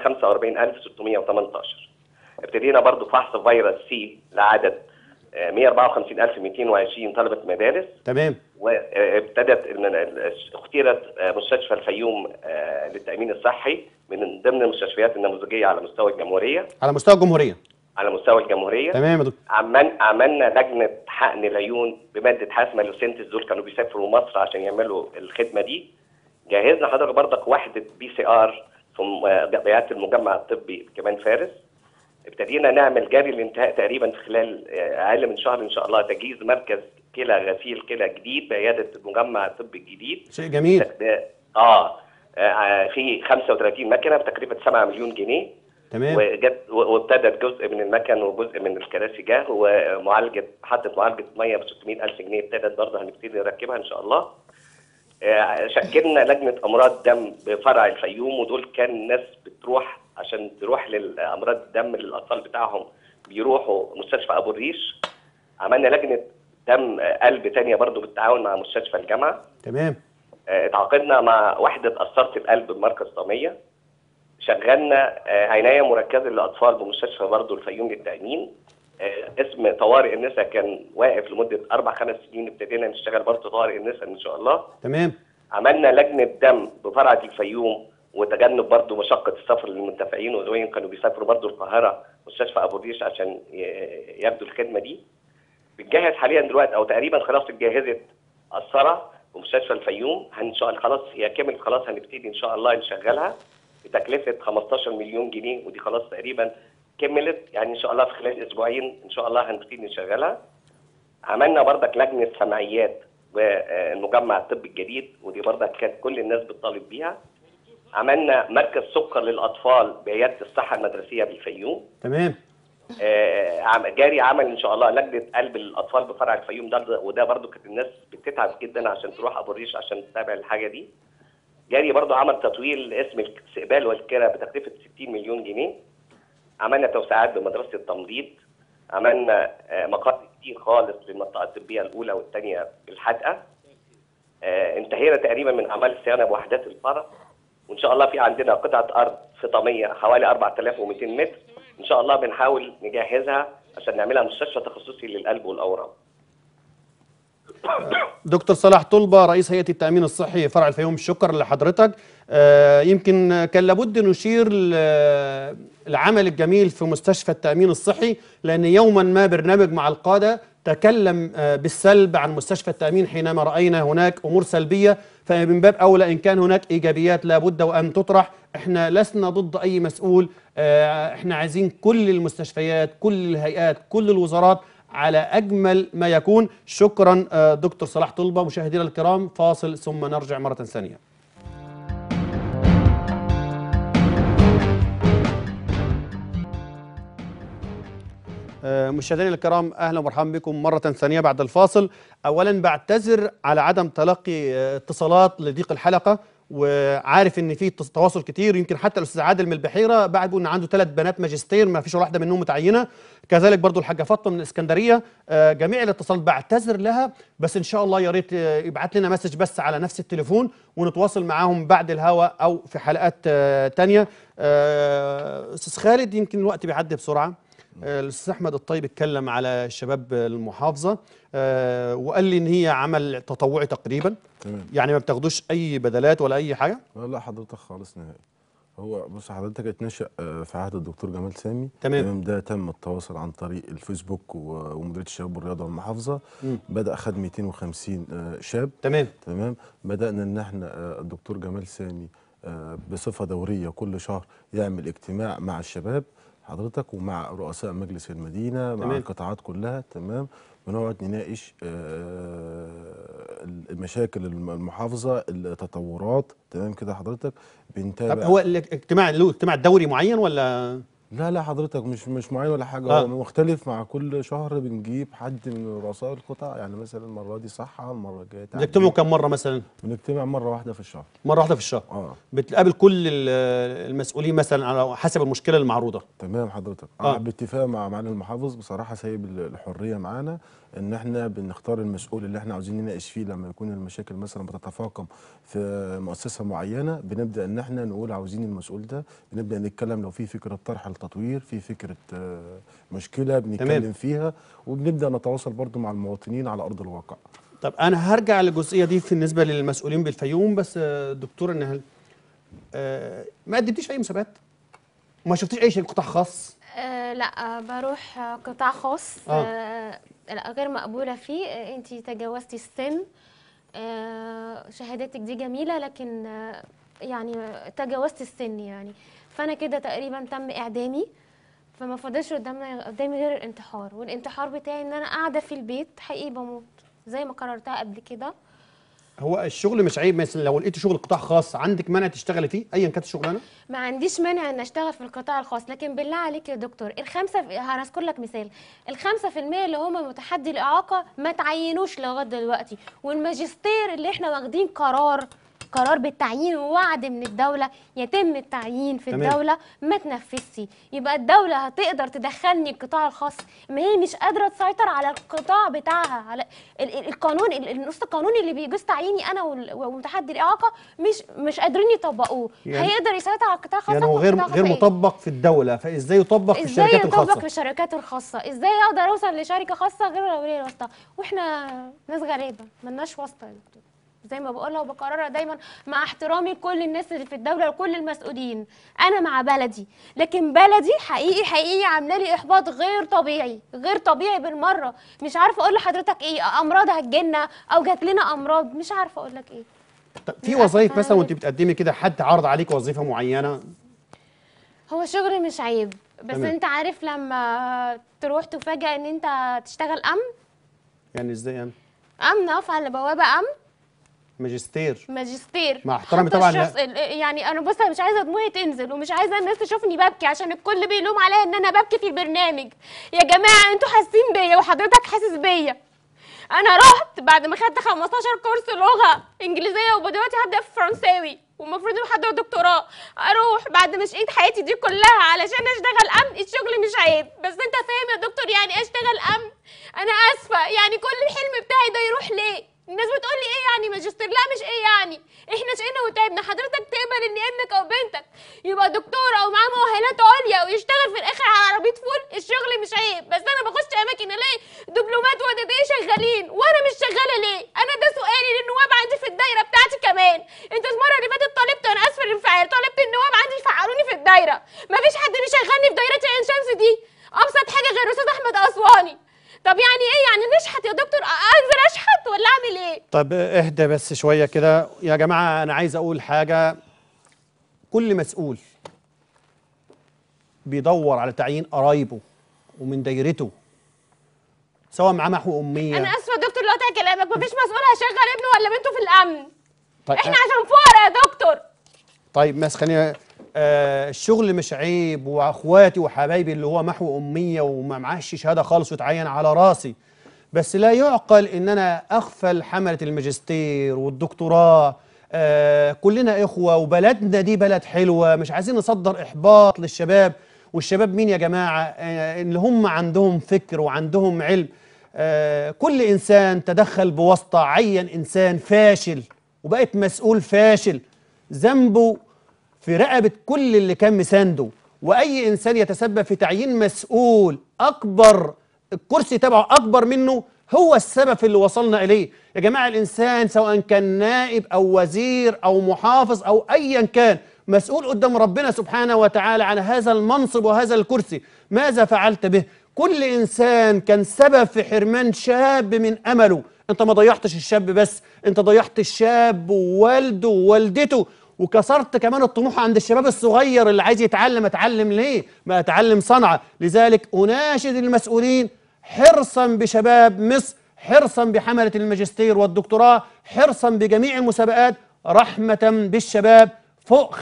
445618 ابتدينا برضه فحص فيروس سي لعدد آه، 154220 طلبة مدارس تمام وابتدت إن ال- اختيرت آه، مستشفى الفيوم آه، للتأمين الصحي من ضمن المستشفيات النموذجية على مستوى الجمهورية على مستوى الجمهوريه على مستوى الجمهورية تمام يا دكتور عمل عملنا لجنه حقن العيون بماده حاسمه لوسنتس دول كانوا بيسافروا مصر عشان يعملوا الخدمه دي جهزنا حضرتك برضك وحده بي سي ار في م- بيعه المجمع الطبي كمان فارس ابتدينا نعمل جاري الانتهاء تقريبا في خلال آه، اقل من شهر ان شاء الله تجهيز مركز كلى غسيل كلى جديد بعياده المجمع الطبي الجديد شيء جميل ده- اه آه، في 35 مكنه بتقريبا 7 مليون جنيه تمام وجت و- وابتدت جزء من المكن وجزء من الكراسي جه ومعالجه محطه معالجه ميه ب 600 الف جنيه ابتدت برضه هنبتدي نركبها ان شاء الله. آه، شكلنا لجنه امراض دم بفرع الفيوم ودول كان ناس بتروح عشان تروح للامراض الدم للاطفال بتاعهم بيروحوا مستشفى ابو الريش عملنا لجنه دم آه، قلب تانية برضه بالتعاون مع مستشفى الجامعه تمام آه، اتعاقدنا مع وحدة قسطرة القلب بمركز طامية شغلنا آه، عناية مركزة للأطفال بمستشفى برضه الفيوم للتأمين آه، اسم طوارئ النساء كان واقف لمدة أربع خمس سنين ابتدينا نشتغل برضه طوارئ النساء إن شاء الله تمام عملنا لجنة دم بفرعة الفيوم وتجنب برضه مشقة السفر للمنتفعين وذوين كانوا بيسافروا برضه القاهرة مستشفى أبو الريش عشان ي- ياخدوا الخدمة دي بتجهز حاليا دلوقتي أو تقريبا خلاص اتجهزت قسطرة ومستشفى الفيوم ان شاء الله خلاص هي كملت خلاص هنبتدي ان شاء الله نشغلها بتكلفه 15 مليون جنيه ودي خلاص تقريبا كملت يعني ان شاء الله في خلال اسبوعين ان شاء الله هنبتدي نشغلها عملنا بردك لجنه سمعيات والمجمع الطبي الجديد ودي بردك كانت كل الناس بتطالب بيها عملنا مركز سكر للاطفال بعياده الصحه المدرسيه بالفيوم تمام آه، عم- جاري عمل ان شاء الله لجنه قلب الاطفال بفرع الفيوم ده وده برضو كانت الناس بتتعب جدا عشان تروح ابو الريش عشان تتابع الحاجه دي جاري برضو عمل تطوير لاسم الاستقبال والكرة بتكلفه 60 مليون جنيه عملنا توسعات بمدرسه التمريض عملنا آه، مقاطع كتير خالص للمنطقه الطبيه الاولى والثانيه بالحدقه آه، انتهينا تقريبا من اعمال الصيانه بوحدات الفرع وان شاء الله في عندنا قطعه ارض فطاميه حوالي 4200 متر ان شاء الله بنحاول نجهزها عشان نعملها مستشفى تخصصي للقلب والاورام دكتور صلاح طلبة رئيس هيئة التأمين الصحي فرع الفيوم شكرا لحضرتك آه، يمكن كان لابد نشير ل- العمل الجميل في مستشفى التأمين الصحي لأن يوما ما برنامج مع القادة تكلم آه، بالسلب عن مستشفى التأمين حينما رأينا هناك أمور سلبية فمن باب أولى إن كان هناك إيجابيات لابد وأن تطرح احنا لسنا ضد أي مسؤول آه، احنا عايزين كل المستشفيات كل الهيئات كل الوزارات على أجمل ما يكون شكرا آه، دكتور صلاح طلبة مشاهدينا الكرام فاصل ثم نرجع مرة ثانية آه، مشاهدينا الكرام اهلا ومرحبا بكم مره ثانيه بعد الفاصل اولا بعتذر على عدم تلقي آه، اتصالات لضيق الحلقه وعارف ان في تص- تواصل كتير يمكن حتى الاستاذ عادل من البحيره بعد بيقول ان عنده ثلاث بنات ماجستير ما فيش ولا واحده منهم متعينه كذلك برضو الحاجه فاطمه من الاسكندريه آه، جميع الاتصالات بعتذر لها بس ان شاء الله يا ريت آه، يبعت لنا مسج بس على نفس التليفون ونتواصل معاهم بعد الهوا او في حلقات آه، تانية آه، استاذ خالد يمكن الوقت بيعدي بسرعه آه، الاستاذ احمد الطيب اتكلم على شباب المحافظه آه، وقال لي ان هي عمل تطوعي تقريبا تمام يعني ما بتاخدوش اي بدلات ولا اي حاجه لا لا حضرتك خالص نهائي هو بص حضرتك اتنشأ آه، في عهد الدكتور جمال سامي تمام. ده تم التواصل عن طريق الفيسبوك و- ومديريه الشباب والرياضه والمحافظه بدا خد 250 آه، شاب تمام تمام بدانا ان احنا آه، الدكتور جمال سامي آه، بصفه دوريه كل شهر يعمل اجتماع مع الشباب حضرتك ومع رؤساء مجلس المدينه مع تمام. القطاعات كلها تمام بنقعد نناقش آه، المشاكل الم- المحافظه التطورات تمام كده حضرتك طب بنتابع هو الاجتماع له اجتماع دوري معين ولا لا لا حضرتك مش مش معين ولا حاجه آه. هو مختلف مع كل شهر بنجيب حد من رؤساء القطاع يعني مثلا المره دي صحه المره الجايه تعليم. بتجتمعوا كم مره مثلا بنجتمع مره واحده في الشهر مره واحده في الشهر اه بتقابل كل ال- المسؤولين مثلا على حسب المشكله المعروضه تمام حضرتك آه. اه باتفاق مع معالي المحافظ بصراحه سايب ال- الحريه معانا ان احنا بنختار المسؤول اللي احنا عاوزين نناقش فيه لما يكون المشاكل مثلا بتتفاقم في مؤسسه معينه بنبدا ان احنا نقول عاوزين المسؤول ده بنبدا نتكلم لو في فكره طرح لتطوير في فكره آه، مشكله بنتكلم تمام. فيها وبنبدا نتواصل برضو مع المواطنين على ارض الواقع طب انا هرجع للجزئيه دي بالنسبه للمسؤولين بالفيوم بس آه، دكتور النهل آه، ما قدمتيش في اي مسابقات ما شفتيش اي شيء قطاع خاص آه لا آه بروح آه قطاع خاص آه. آه لا غير مقبولة فيه آه انت تجاوزتي السن آه شهاداتك دي جميلة لكن آه يعني تجاوزتي السن يعني فانا كده تقريبا تم اعدامي فما فاضلش قدامي قدامي غير الانتحار والانتحار بتاعي ان انا قاعدة في البيت حقيقي بموت زي ما قررتها قبل كده هو الشغل مش عيب مثلا لو لقيتي شغل قطاع خاص عندك مانع تشتغلي فيه ايا كانت الشغلانه ما عنديش مانع ان اشتغل في القطاع الخاص لكن بالله عليك يا دكتور الخمسه في... هنذكر لك مثال الخمسة في المية اللي هم متحدي الاعاقه ما تعينوش لغايه دلوقتي والماجستير اللي احنا واخدين قرار قرار بالتعيين ووعد من الدوله يتم التعيين في تمام. الدوله ما تنفذش يبقى الدوله هتقدر تدخلني القطاع الخاص ما هي مش قادره تسيطر على القطاع بتاعها على ال- ال- القانون ال- النص القانوني اللي بيجوز تعييني انا وال- ومتحدي الاعاقه مش مش قادرين يطبقوه يعني- هيقدر يسيطر على القطاع الخاص يعني هو غير القطاع غير الخاص إيه؟ مطبق في الدوله فازاي يطبق في ازاي الشركات يطبق الخاصه في الشركات الخاصه ازاي اقدر اوصل لشركه خاصه غير ولي الواسطه واحنا ناس غريبه ملناش واسطه يا دكتور زي ما بقولها وبكررها دايما مع احترامي لكل الناس اللي في الدوله وكل المسؤولين انا مع بلدي لكن بلدي حقيقي حقيقي عامله لي احباط غير طبيعي غير طبيعي بالمره مش عارفه اقول لحضرتك ايه امراض هتجيلنا او جات لنا امراض مش عارفه اقول لك ايه طب في للأسف وظائف مثلا أنا- وانت بتقدمي كده حد عرض عليك وظيفه معينه هو شغل مش عيب بس تمام. انت عارف لما تروح تفاجئ ان انت تشتغل امن يعني ازاي يعني امن اقف على بوابه امن ماجستير ماجستير مع احترامي حتى طبعاً الشخص ال- يعني انا بص أنا مش عايزه دموعي تنزل ومش عايزه الناس تشوفني ببكي عشان الكل بيلوم عليا ان انا ببكي في البرنامج يا جماعه انتوا حاسين بيا وحضرتك حاسس بيا انا رحت بعد ما خدت 15 كورس لغه انجليزيه ودلوقتي هبدا في فرنساوي والمفروض ان محضر دكتوراه اروح بعد ما شقيت حياتي دي كلها علشان اشتغل امن الشغل مش عيب بس انت فاهم يا دكتور يعني إيه اشتغل امن انا اسفه يعني كل الحلم بتاعي ده يروح ليه الناس بتقول لي ايه يعني ماجستير لا مش ايه يعني احنا شقينا وتعبنا حضرتك تقبل ان ابنك او بنتك يبقى دكتور او معاه مؤهلات عليا ويشتغل في الاخر على عربيه فول الشغل مش عيب بس انا بخش اماكن الاقي دبلومات وداديه شغالين وانا مش شغاله ليه انا ده سؤالي للنواب عندي في الدايره بتاعتي كمان انت المره اللي فاتت طالبت انا اسفه الانفعال طالبت النواب عندي يفعلوني في الدايره مفيش حد بيشغلني في دايره عين شمس دي ابسط حاجه غير استاذ احمد اسواني طب يعني ايه يعني نشحت يا دكتور انزل اشحت ولا اعمل ايه طب اهدى بس شويه كده يا جماعه انا عايز اقول حاجه كل مسؤول بيدور على تعيين قرايبه ومن دايرته سواء معاه محو اميه انا اسفه يا دكتور لو قطع كلامك مفيش مسؤول هيشغل ابنه ولا بنته في الامن طيب احنا عشان فقراء يا دكتور طيب بس خلينا آه الشغل مش عيب واخواتي وحبايبي اللي هو محو اميه وما معاش شهاده خالص وتعين على راسي بس لا يعقل ان انا اغفل حمله الماجستير والدكتوراه آه كلنا اخوه وبلدنا دي بلد حلوه مش عايزين نصدر احباط للشباب والشباب مين يا جماعه آه اللي هم عندهم فكر وعندهم علم آه كل انسان تدخل بواسطه عين انسان فاشل وبقت مسؤول فاشل ذنبه في رقبة كل اللي كان مسانده وأي إنسان يتسبب في تعيين مسؤول أكبر الكرسي تبعه أكبر منه هو السبب في اللي وصلنا إليه يا جماعة الإنسان سواء كان نائب أو وزير أو محافظ أو أيا كان مسؤول قدام ربنا سبحانه وتعالى عن هذا المنصب وهذا الكرسي ماذا فعلت به كل إنسان كان سبب في حرمان شاب من أمله أنت ما ضيعتش الشاب بس أنت ضيعت الشاب ووالده ووالدته وكسرت كمان الطموح عند الشباب الصغير اللي عايز يتعلم اتعلم ليه ما اتعلم صنعة لذلك اناشد المسؤولين حرصا بشباب مصر حرصا بحملة الماجستير والدكتوراه حرصا بجميع المسابقات رحمة بالشباب فوق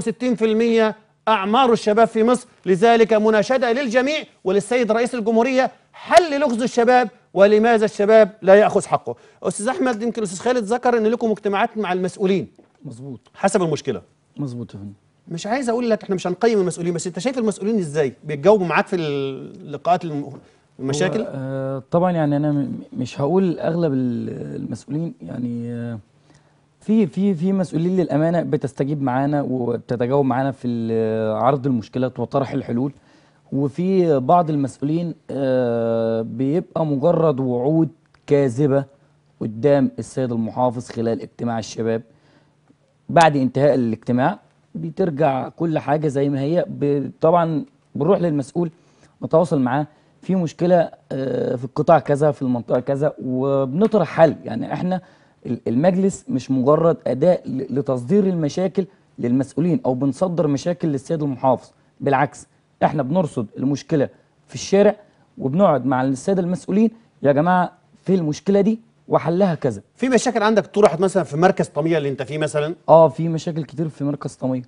65% أعمار الشباب في مصر لذلك مناشدة للجميع وللسيد رئيس الجمهورية حل لغز الشباب ولماذا الشباب لا يأخذ حقه أستاذ أحمد يمكن أستاذ خالد ذكر أن لكم اجتماعات مع المسؤولين مظبوط حسب المشكله مظبوط يا فندم مش عايز اقول لك احنا مش هنقيم المسؤولين بس انت شايف المسؤولين ازاي بيتجاوبوا معاك في اللقاءات الم- المشاكل هو، آه طبعا يعني انا م- مش هقول اغلب ال- المسؤولين يعني آه في في في مسؤولين للامانه بتستجيب معانا وبتتجاوب معانا في ال- عرض المشكلات وطرح الحلول وفي بعض المسؤولين آه بيبقى مجرد وعود كاذبه قدام السيد المحافظ خلال اجتماع الشباب بعد انتهاء الاجتماع بترجع كل حاجة زي ما هي ب- طبعا بنروح للمسؤول نتواصل معاه في مشكلة آه، في القطاع كذا في المنطقة كذا وبنطرح حل يعني احنا ال- المجلس مش مجرد أداة ل- لتصدير المشاكل للمسؤولين أو بنصدر مشاكل للسيد المحافظ بالعكس احنا بنرصد المشكلة في الشارع وبنقعد مع السادة المسؤولين يا جماعة في المشكلة دي وحلها كذا في مشاكل عندك طرحت مثلا في مركز طميه اللي انت فيه مثلا اه في مشاكل كتير في مركز طميه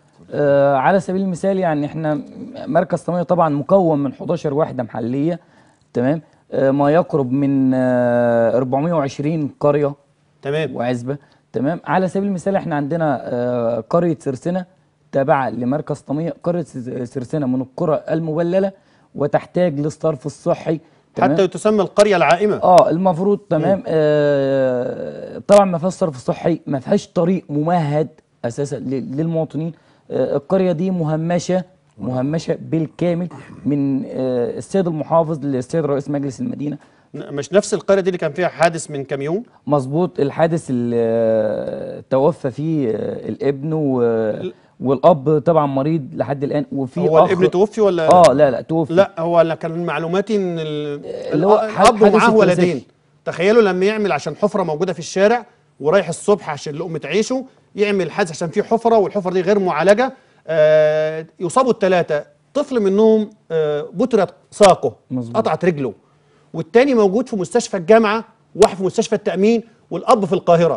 آه على سبيل المثال يعني احنا مركز طميه طبعا مكون من 11 وحده محليه تمام آه ما يقرب من آه 420 قريه تمام وعزبه تمام على سبيل المثال احنا عندنا آه قريه سرسنه تابعه لمركز طميه قريه سر- سرسنه من القرى المبلله وتحتاج للصرف الصحي تمام؟ حتى تسمى القريه العائمه اه المفروض تمام آه طبعا ما فيهاش صرف صحي ما فيهاش طريق ممهد اساسا ل- للمواطنين آه القريه دي مهمشه مهمشه بالكامل من آه، السيد المحافظ للسيد رئيس مجلس المدينه ن- مش نفس القريه دي اللي كان فيها حادث من كام يوم مظبوط الحادث اللي آه، توفى فيه آه، الابن و- والاب طبعا مريض لحد الان وفي هو أخ الابن توفي ولا اه لا لا توفي لا هو لا كان معلوماتي ان ال- اللي هو الأ- حادث- الاب حادث ومعاه الترزية. ولدين تخيلوا لما يعمل عشان حفره موجوده في الشارع ورايح الصبح عشان لقمه عيشه يعمل حادث عشان في حفره والحفره دي غير معالجه آه يصابوا الثلاثه طفل منهم آه بترت ساقه مظبوط. قطعت رجله والتاني موجود في مستشفى الجامعه وواحد في مستشفى التامين والاب في القاهره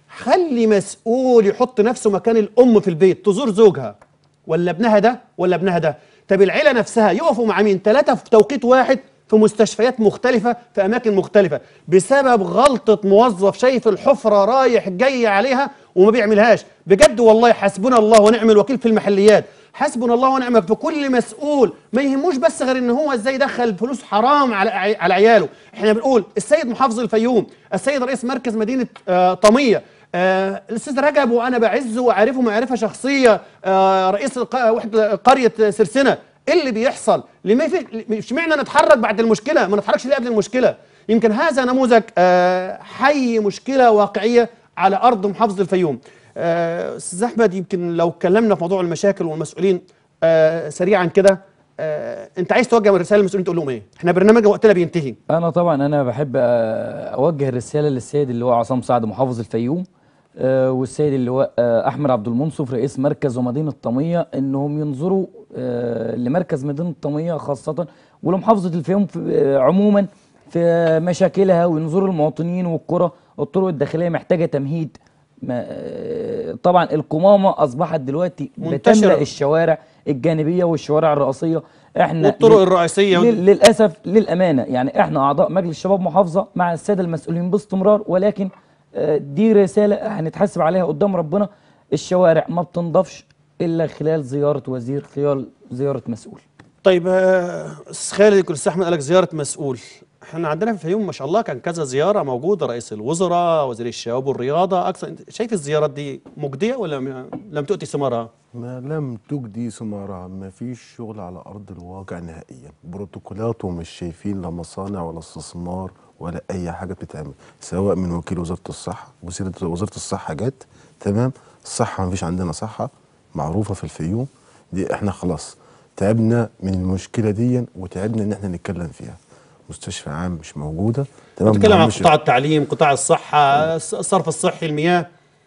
خلي مسؤول يحط نفسه مكان الام في البيت تزور زوجها ولا ابنها ده ولا ابنها ده طب العيله نفسها يقفوا مع مين ثلاثه في توقيت واحد في مستشفيات مختلفه في اماكن مختلفه بسبب غلطه موظف شايف الحفره رايح جاي عليها وما بيعملهاش بجد والله حسبنا الله ونعم الوكيل في المحليات حسبنا الله ونعم الوكيل في كل مسؤول ما يهموش بس غير ان هو ازاي دخل فلوس حرام على عي- على عياله احنا بنقول السيد محافظ الفيوم السيد رئيس مركز مدينه آه طميه آه الاستاذ رجب وانا بعزه وعارفه معرفه شخصيه آه رئيس الق- وحده قريه سرسنه ايه اللي بيحصل لما في اشمعنى نتحرك بعد المشكله ما نتحركش ليه قبل المشكله يمكن هذا نموذج آه حي مشكله واقعيه على ارض محافظه الفيوم آه، استاذ احمد يمكن لو اتكلمنا في موضوع المشاكل والمسؤولين آه سريعا كده آه انت عايز توجه رساله للمسؤولين تقول لهم ايه احنا برنامج وقتنا بينتهي انا طبعا انا بحب آه، اوجه الرساله للسيد اللي هو عصام سعد محافظ الفيوم آه، والسيد اللي هو آه، احمد عبد المنصف رئيس مركز ومدينه طميه انهم ينظروا آه، لمركز مدينه طميه خاصه ولمحافظه الفيوم في- آه، عموما في مشاكلها وينظروا المواطنين والقرى الطرق الداخليه محتاجه تمهيد ما آه، طبعا القمامه اصبحت دلوقتي منتشرة. بتملا الشوارع الجانبيه والشوارع الرئيسيه احنا والطرق لل- الرئيسيه لل- للاسف للامانه يعني احنا اعضاء مجلس شباب محافظه مع الساده المسؤولين باستمرار ولكن آه، دي رساله هنتحاسب عليها قدام ربنا الشوارع ما بتنضفش الا خلال زياره وزير خلال زياره مسؤول طيب آه، استاذ خالد كل استاذ احمد قال لك زياره مسؤول احنا عندنا في الفيوم ما شاء الله كان كذا زياره موجوده رئيس الوزراء وزير الشباب والرياضه اكثر انت شايف الزيارات دي مجديه ولا م- لم تؤتي ثمارها ما لم تجدي ثمارها ما فيش شغل على ارض الواقع نهائيا بروتوكولات ومش شايفين لا مصانع ولا استثمار ولا اي حاجه بتتعمل سواء من وكيل وزاره الصحه وزيره وزاره الصحه جت تمام الصحه ما فيش عندنا صحه معروفه في الفيوم دي احنا خلاص تعبنا من المشكله دي وتعبنا ان احنا نتكلم فيها مستشفى عام مش موجوده تمام بتتكلم عن مش- قطاع التعليم قطاع الصحه الص- الصرف الصحي المياه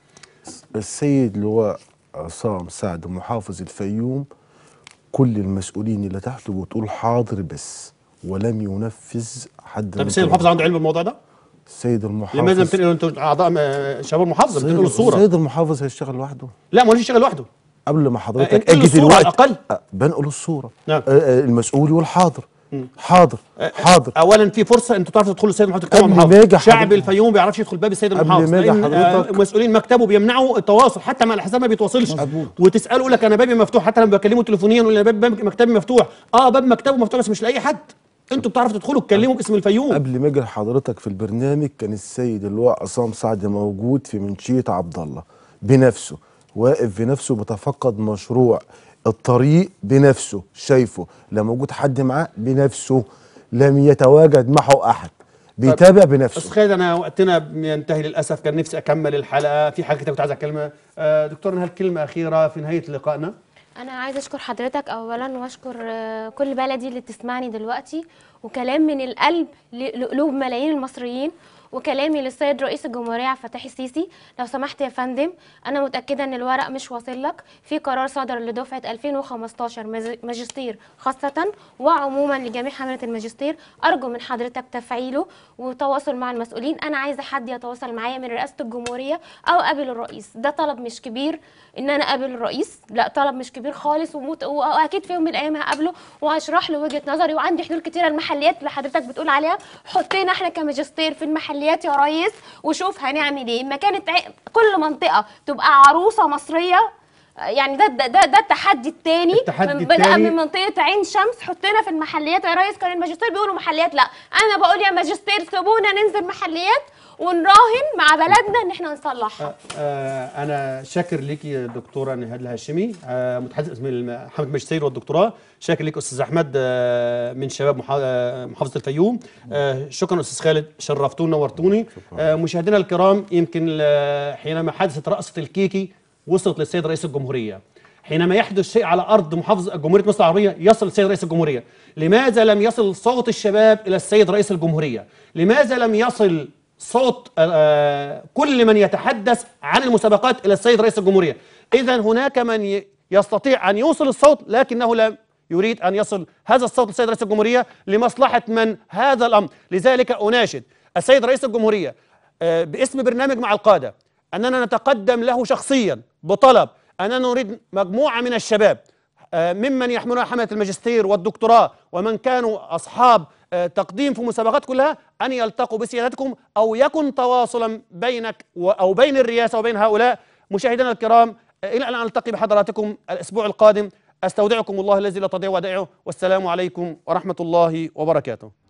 السيد لواء عصام سعد محافظ الفيوم كل المسؤولين اللي تحته بتقول حاضر بس ولم ينفذ حد طب من السيد طلباته. المحافظ عنده علم بالموضوع ده السيد المحافظ لماذا لم تنقلوا انتوا اعضاء م- شباب المحافظه السيد- بتنقلوا الصوره السيد المحافظ هيشتغل لوحده لا ما هوش يشتغل لوحده قبل ما حضرتك انقلوا اجي الصورة على دلوقتي الأقل. أه، بنقل الصوره نعم. آه، آه، المسؤول يقول حاضر حاضر حاضر اولا في فرصه انتوا تعرفوا تدخلوا السيد المحافظ تتكلموا قبل مع ما يجي المحافظ شعب حضرتك- الفيوم ما بيعرفش يدخل باب السيد قبل المحافظ ما يجي لان آه، حضرتك- مسؤولين مكتبه بيمنعوا التواصل حتى مع الحساب ما بيتواصلش مظبوط. وتساله يقول لك انا بابي مفتوح حتى لما بكلمه تليفونيا يقول لي أنا باب باب مكتبي مفتوح اه باب مكتبه مفتوح بس مش لاي حد انتوا بتعرفوا تدخلوا تكلموا باسم الفيوم قبل ما اجي لحضرتك في البرنامج كان السيد اللواء عصام سعد موجود في منشيه عبد الله بنفسه واقف بنفسه بتفقد مشروع الطريق بنفسه شايفه لا موجود حد معاه بنفسه لم يتواجد معه احد بيتابع استاذ بنفسه خالد انا وقتنا بينتهي للاسف كان نفسي اكمل الحلقه في حاجه كتير كنت عايز اتكلم آه، دكتور نهال كلمه اخيره في نهايه لقائنا انا عايزه اشكر حضرتك اولا واشكر آه، كل بلدي اللي بتسمعني دلوقتي وكلام من القلب ل- لقلوب ملايين المصريين وكلامي للسيد رئيس الجمهوريه عبد الفتاح السيسي لو سمحت يا فندم انا متاكده ان الورق مش واصل لك في قرار صدر لدفعه 2015 ماج- ماجستير خاصه وعموما لجميع حمله الماجستير ارجو من حضرتك تفعيله وتواصل مع المسؤولين انا عايزه حد يتواصل معايا من رئاسه الجمهوريه او قابل الرئيس ده طلب مش كبير ان انا اقابل الرئيس لا طلب مش كبير خالص ومت... واكيد في يوم من الايام هقابله وهشرح له وجهه نظري وعندي حلول كتيره المحليات اللي حضرتك بتقول عليها حطينا احنا كماجستير في المحليات يا ريس وشوف هنعمل ايه ما كانت ع... كل منطقه تبقى عروسه مصريه يعني ده ده ده, ده التحدي الثاني التحدي بدأ التاني- من منطقه عين شمس حطينا في المحليات يا ريس كان الماجستير بيقولوا محليات لا انا بقول يا ماجستير سيبونا ننزل محليات ونراهن مع بلدنا ان احنا نصلحها آه، انا شاكر ليك يا دكتوره نهاد الهاشمي آه، متحدث اسم الم- حمله الماجستير والدكتوراه شاكر ليك استاذ احمد آه، من شباب محا- آه، محافظه الفيوم آه، شكرا استاذ خالد شرفتوني نورتوني آه، مشاهدينا الكرام يمكن آه، حينما حدثت رقصه الكيكي وصلت للسيد رئيس الجمهوريه حينما يحدث شيء على ارض محافظه جمهوريه مصر العربيه يصل السيد رئيس الجمهوريه لماذا لم يصل صوت الشباب الى السيد رئيس الجمهوريه لماذا لم يصل صوت آه، كل من يتحدث عن المسابقات الى السيد رئيس الجمهوريه اذا هناك من ي- يستطيع ان يوصل الصوت لكنه لا يريد ان يصل هذا الصوت للسيد رئيس الجمهوريه لمصلحه من هذا الامر لذلك اناشد السيد رئيس الجمهوريه آه، باسم برنامج مع القاده اننا نتقدم له شخصيا بطلب اننا نريد مجموعه من الشباب آه، ممن يحملون حملة الماجستير والدكتوراه ومن كانوا أصحاب آه، تقديم في مسابقات كلها أن يلتقوا بسيادتكم أو يكن تواصلا بينك و- أو بين الرئاسة وبين هؤلاء مشاهدينا الكرام آه، إلى أن ألتقي بحضراتكم الأسبوع القادم أستودعكم الله الذي لا تضيع ودائعه والسلام عليكم ورحمة الله وبركاته